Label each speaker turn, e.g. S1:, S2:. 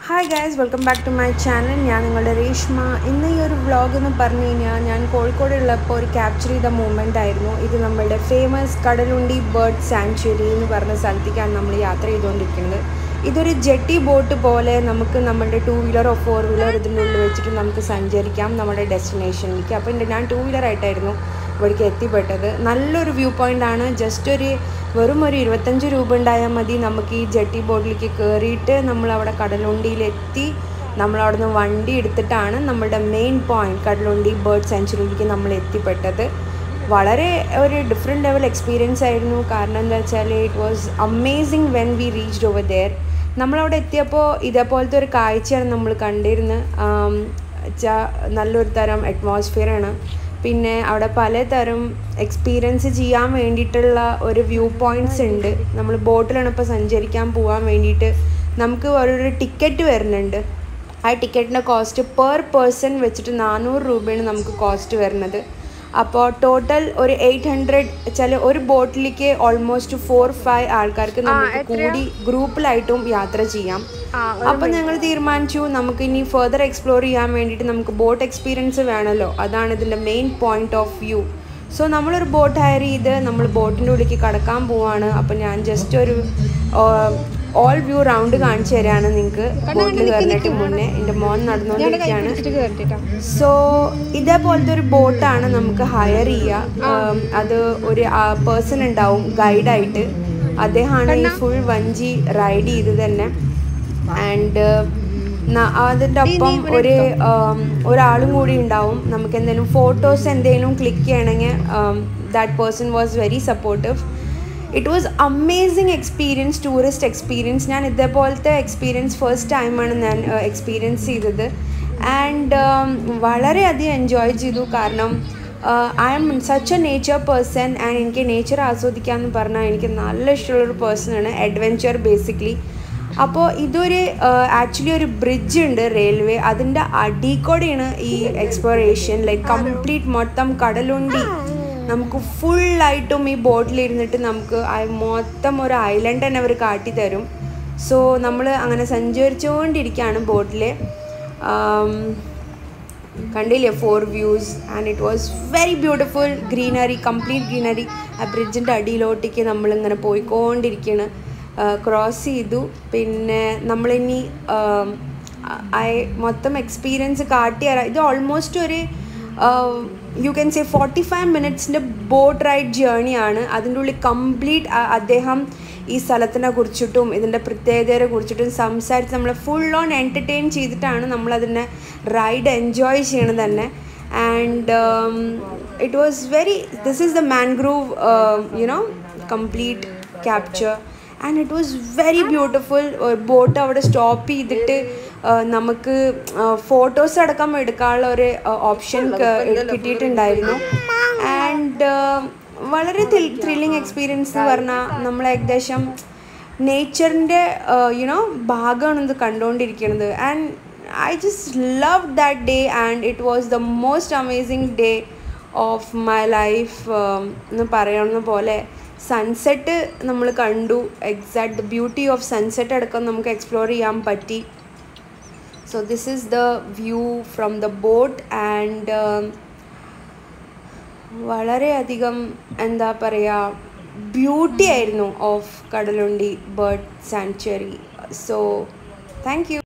S1: hi guys welcome back to my channel ഞാൻ നിങ്ങളുടെ രേഷ്മ ഇന്ന് ഈ ഒരു വ്ളോഗ് എന്ന് പറഞ്ഞു കഴിഞ്ഞാൽ ഞാൻ കോഴിക്കോട് ഉള്ളപ്പോൾ ഒരു ക്യാപ്ചർ ചെയ്ത മൂമെൻ്റ് ആയിരുന്നു ഇത് നമ്മളുടെ ഫേമസ് കടലുണ്ടി ബേർഡ് സാങ്ച്വറി എന്ന് പറഞ്ഞ സ്ഥലത്തേക്കാണ് നമ്മൾ യാത്ര ചെയ്തുകൊണ്ടിരിക്കുന്നത് ഇതൊരു ജെട്ടി ബോട്ട് പോലെ നമുക്ക് നമ്മുടെ ടൂ വീലറോ ഫോർ വീലർ ഇതിൻ്റെ ഉള്ളിൽ വെച്ചിട്ട് നമുക്ക് സഞ്ചരിക്കാം നമ്മുടെ ഡെസ്റ്റിനേഷനിലേക്ക് അപ്പോൾ ഞാൻ ടൂ വീലർ ആയിട്ടായിരുന്നു ഇവിടേക്ക് എത്തിപ്പെട്ടത് നല്ലൊരു വ്യൂ പോയിൻ്റ് ആണ് ജസ്റ്റ് ഒരു വെറും ഒരു ഇരുപത്തഞ്ച് രൂപ ഉണ്ടായാൽ മതി നമുക്ക് ഈ ജെട്ടി ബോട്ടിലേക്ക് കയറിയിട്ട് നമ്മൾ അവിടെ കടലുണ്ടിയിലെത്തി നമ്മൾ അവിടെ നിന്ന് വണ്ടി എടുത്തിട്ടാണ് നമ്മുടെ മെയിൻ പോയിന്റ് കടലുണ്ടി ബേർഡ് സെഞ്ചുറിയിലേക്ക് നമ്മൾ എത്തിപ്പെട്ടത് വളരെ ഒരു ഡിഫറെൻറ്റ് ലെവൽ എക്സ്പീരിയൻസ് ആയിരുന്നു കാരണം എന്താ വെച്ചാൽ it was amazing when we reached over there നമ്മളവിടെ എത്തിയപ്പോൾ ഇതേപോലത്തെ ഒരു കാഴ്ചയാണ് നമ്മൾ കണ്ടിരുന്നത് വെച്ചാൽ നല്ലൊരു തരം അറ്റ്മോസ്ഫിയറാണ് പിന്നെ അവിടെ പലതരം എക്സ്പീരിയൻസ് ചെയ്യാൻ വേണ്ടിയിട്ടുള്ള ഒരു വ്യൂ പോയിൻറ്റ്സ് ഉണ്ട് നമ്മൾ ബോട്ടിലാണ് ഇപ്പോൾ സഞ്ചരിക്കാൻ പോകാൻ വേണ്ടിയിട്ട് നമുക്ക് ഓരോരോ ടിക്കറ്റ് വരുന്നുണ്ട് ആ ടിക്കറ്റിൻ്റെ കോസ്റ്റ് പെർ പേഴ്സൺ വെച്ചിട്ട് നാനൂറ് രൂപയാണ് നമുക്ക് കോസ്റ്റ് വരുന്നത് അപ്പോൾ ടോട്ടൽ ഒരു എയ്റ്റ് ഹൺഡ്രഡ് വെച്ചാൽ ഒരു ബോട്ടിലേക്ക് ഓൾമോസ്റ്റ് ഫോർ ഫൈവ് ആൾക്കാർക്ക് നമുക്ക് കൂടി ഗ്രൂപ്പിലായിട്ടും യാത്ര ചെയ്യാം അപ്പോൾ ഞങ്ങൾ തീരുമാനിച്ചു നമുക്ക് ഇനി ഫെർദർ എക്സ്പ്ലോർ ചെയ്യാൻ വേണ്ടിയിട്ട് നമുക്ക് ബോട്ട് എക്സ്പീരിയൻസ് വേണമല്ലോ അതാണ് ഇതിൻ്റെ main point of view so നമ്മളൊരു ബോട്ട് ഹയർ ചെയ്ത് നമ്മൾ ബോട്ടിൻ്റെ ഉള്ളിലേക്ക് കടക്കാൻ പോവാണ് അപ്പോൾ ഞാൻ ജസ്റ്റ് ഒരു ഓൾ വ്യൂ റൗണ്ട് കാണിച്ചു തരാണ് നിങ്ങൾക്ക് ബോട്ടിൽ കയറിയിട്ട് മുന്നേ എൻ്റെ മോൻ നടന്നുകൊണ്ടിരിക്കുകയാണ് സോ ഇതേപോലത്തെ ഒരു ബോട്ടാണ് നമുക്ക് ഹയർ ചെയ്യുക അത് ഒരു പേഴ്സൺ ഉണ്ടാവും ഗൈഡായിട്ട് അദ്ദേഹമാണ് ഈ ഫുൾ വഞ്ചി റൈഡ് ചെയ്ത് തന്നെ ആൻഡ് അതിൻ്റെ ഒപ്പം ഒരു ഒരാളും കൂടി ഉണ്ടാവും നമുക്ക് എന്തെങ്കിലും ഫോട്ടോസ് എന്തെങ്കിലും ക്ലിക്ക് ചെയ്യണമെങ്കിൽ that person was very supportive it was amazing experience tourist experience ഞാൻ ഇതേപോലത്തെ എക്സ്പീരിയൻസ് ഫസ്റ്റ് ടൈമാണ് ഞാൻ എക്സ്പീരിയൻസ് ചെയ്തത് ആൻഡ് വളരെയധികം എൻജോയ് ചെയ്തു കാരണം I am such a nature person and എനിക്ക് നേച്ചർ ആസ്വദിക്കാമെന്ന് പറഞ്ഞാൽ എനിക്ക് നല്ല ഇഷ്ടമുള്ളൊരു പേഴ്സണാണ് അഡ്വെഞ്ചർ ബേസിക്കലി അപ്പോൾ ഇതൊരു ആക്ച്വലി ഒരു ബ്രിഡ്ജ് ഉണ്ട് റെയിൽവേ അതിൻ്റെ അടിക്കൂടെയാണ് ഈ എക്സ്പ്ലോറേഷൻ ലൈക്ക് കംപ്ലീറ്റ് മൊത്തം കടലുണ്ടി നമുക്ക് ഫുള്ളായിട്ടും ഈ ബോട്ടിലിരുന്നിട്ട് നമുക്ക് മൊത്തം ഒരു ഐലൻഡ് തന്നെ അവർ കാട്ടിത്തരും സോ നമ്മൾ അങ്ങനെ സഞ്ചരിച്ചുകൊണ്ടിരിക്കുകയാണ് ബോട്ടിൽ കണ്ടില്ലേ for views and it was very beautiful greenery complete greenery ആ ബ്രിഡ്ജിൻ്റെ അടിയിലോട്ടേക്ക് നമ്മളിങ്ങനെ പോയിക്കൊണ്ടിരിക്കുകയാണ് ക്രോസ് ചെയ്തു പിന്നെ നമ്മളിനി മൊത്തം എക്സ്പീരിയൻസ് കാട്ടിയറ ഇത് ഓൾമോസ്റ്റ് ഒരു you can say forty five മിനിറ്റ്സിൻ്റെ ബോട്ട് റൈഡ് ജേണിയാണ് അതിൻ്റെ ഉള്ളിൽ കംപ്ലീറ്റ് അദ്ദേഹം ഈ സ്ഥലത്തിനെ കുറിച്ചിട്ടും ഇതിൻ്റെ പ്രത്യേകതയെ കുറിച്ചിട്ടും സംസാരിച്ച് നമ്മളെ ഫുൾ ഓൺ എൻ്റർടൈൻ ചെയ്തിട്ടാണ് നമ്മളതിനെ റൈഡ് എൻജോയ് ചെയ്യണത് തന്നെ and it was very this is the mangrove you know complete capture and it was very beautiful boat അവിടെ സ്റ്റോപ്പ് ചെയ്തിട്ട് നമുക്ക് ഫോട്ടോസ് അടക്കം എടുക്കാനുള്ള ഒരു ഓപ്ഷൻ കിട്ടിയിട്ടുണ്ടായിരുന്നു ആൻഡ് വളരെ ത്രില്ലിങ് എക്സ്പീരിയൻസ് എന്ന് പറഞ്ഞാൽ നമ്മൾ ഏകദേശം നേച്ചറിൻ്റെ യുനോ ഭാഗമാണ് ഇത് കണ്ടുകൊണ്ടിരിക്കുന്നത് and I just love that day and it was the most amazing day of my life എന്ന് പറയുന്ന പോലെ സൺസെറ്റ് നമ്മൾ കണ്ടു exact the beauty of sunset അടക്കം നമുക്ക് എക്സ്പ്ലോർ ചെയ്യാൻ പറ്റി so this is the view from the boat and വളരെയധികം എന്താ പറയുക ബ്യൂട്ടി ആയിരുന്നു of Kadalundi bird sanctuary so thank U